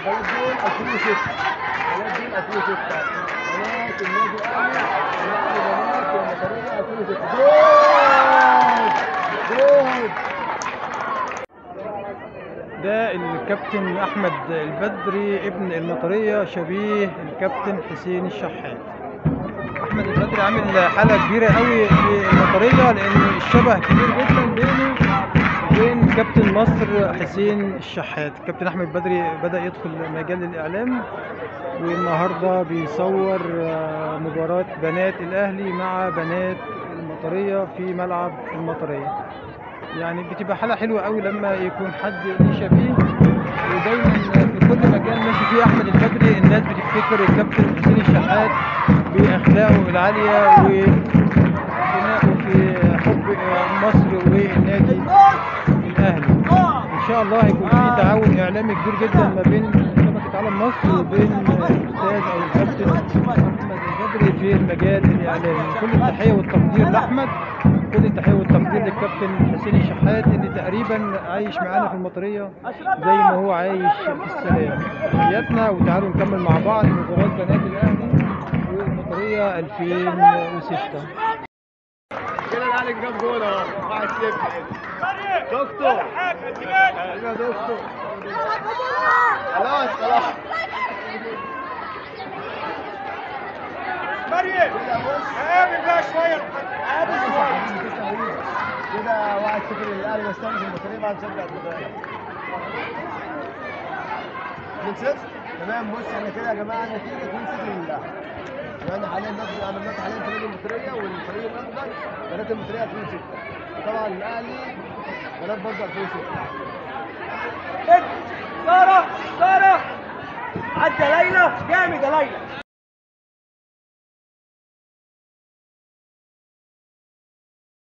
بلد دول 2006 بلد دول 2006 بنات النادي الاهلي بنات المطريه 2006 جول جول ده الكابتن احمد البدري ابن المطريه شبيه الكابتن حسين الشحات احمد البدري عامل حاله كبيره قوي في المطريه لان الشبه كبير جدا بينه وبين كابتن مصر حسين الشحات كابتن احمد البدري بدا يدخل مجال الاعلام والنهارده بيصور آه، مباراه بنات الاهلي مع بنات المطريه في ملعب المطريه يعني بتبقى حاله حلوه قوي لما يكون حد ليه شبيه ودايما في كل مكان ماشي فيه احمد البدري الناس بتفتكر الكابتن حسين الشحات باخلاقه العاليه وانتمائه في حب مصر والنادي الاهلي ان شاء الله هيكون في تعاون اعلامي كبير جدا ما بين شبكه عالم مصر وبين الاستاذ او الكابتن احمد البدري في المجال الاعلامي كل التحيه والتقدير لاحمد كل التحيه والتقدير للكابتن حسين الشحات اللي تقريبا عايش معانا في المطريه زي ما هو عايش في السلام تحياتنا وتعالوا نكمل مع بعض مباراه بنات الاهلي والمطريه 2006 كده الاهلي جاب جول اهو 1 0 دكتور يا دكتور خلاص خلاص مريم قابل بقى شويه قابل شويه كده 1 0 للاهلي بيستلم في المطريه بعد شجع الدفاع 2 0 تمام بص احنا كده يا جماعه النتيجه 2 0 للاهلي يعني حاليا نادي انا دلوقتي حاليا في نادي المطريه والفريق الاخضر بنات المطريه 2006 طبعا الاهلي بنات برضه 2006 ساره ساره عدى ليلى جامد يا ليلى